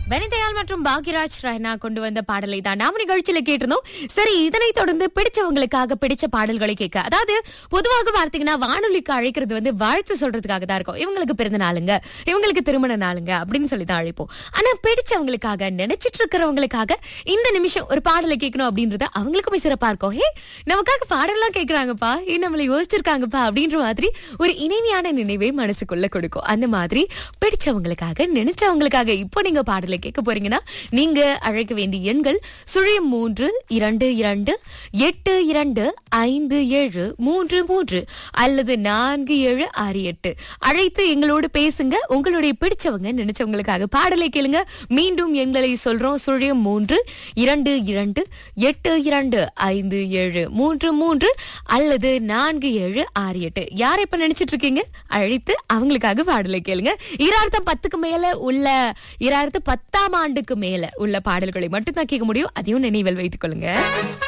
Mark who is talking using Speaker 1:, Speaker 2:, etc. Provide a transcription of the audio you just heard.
Speaker 1: வனிதயால் மற்றும் பாக்யராஜ் ராய்னா கொண்டு வந்த பாடலை தான் நாம நிகழ்ச்சியில கேட்டிருந்தோம் சரி இதனை தொடர்ந்து பிடிச்சவங்களுக்காக பிடிச்ச பாடல்களை கேட்க அதாவது பொதுவாக பார்த்தீங்கன்னா வானொலிக்கு அழைக்கிறது வந்து வாழ்த்து சொல்றதுக்காக தான் இருக்கும் இவங்களுக்கு பிறந்த நாளுங்க இவங்களுக்கு திருமண நாளுங்க அப்படின்னு சொல்லி தான் அழைப்போம் ஆனா பிடிச்சவங்களுக்காக நினைச்சிட்டு இருக்கிறவங்களுக்காக இந்த நிமிஷம் ஒரு பாடலை கேட்கணும் அப்படின்றது அவங்களுக்குமே சிறப்பா இருக்கும் ஹே நமக்காக பாடலாம் கேட்கறாங்கப்பா ஏ நம்மளை யோசிச்சிருக்காங்கப்பா அப்படின்ற மாதிரி ஒரு இனிமையான நினைவை மனசுக்குள்ள கொடுக்கும் அந்த மாதிரி பிடிச்சவங்களுக்காக நினைச்சவங்களுக்காக இப்போ நீங்க பாடலை கேட்க போறீங்கன்னா நீங்க அழைக்க வேண்டிய எண்கள் சுழியம் மூன்று இரண்டு இரண்டு எட்டு இரண்டு ஐந்து ஏழு மூன்று மூன்று அல்லது நான்கு ஏழு ஆறு எட்டு அழைத்து எங்களோடு பேசுங்க உங்களுடைய பிடிச்சவங்க நினைச்சவங்களுக்காக பாடலை கேளுங்க மீண்டும் எங்களை சொல்றோம் சுழியம் மூன்று இரண்டு இரண்டு எட்டு இரண்டு ஐந்து ஏழு மூன்று மூன்று அல்லது நான்கு ஏழு ஆறு எட்டு யார் இப்ப நினைச்சிட்டு இருக்கீங்க அழைத்து அவங்களுக்காக பாடலை கேளுங்க இராயிரத்தம் பத்துக்கு மேல உள்ள இராயிரத்து பத்தாம் ஆண்டுக்கு மேல உள்ள பாடல்களை மட்டும் தான் கேட்க முடியும் அதையும் நினைவில் வைத்துக் கொள்ளுங்க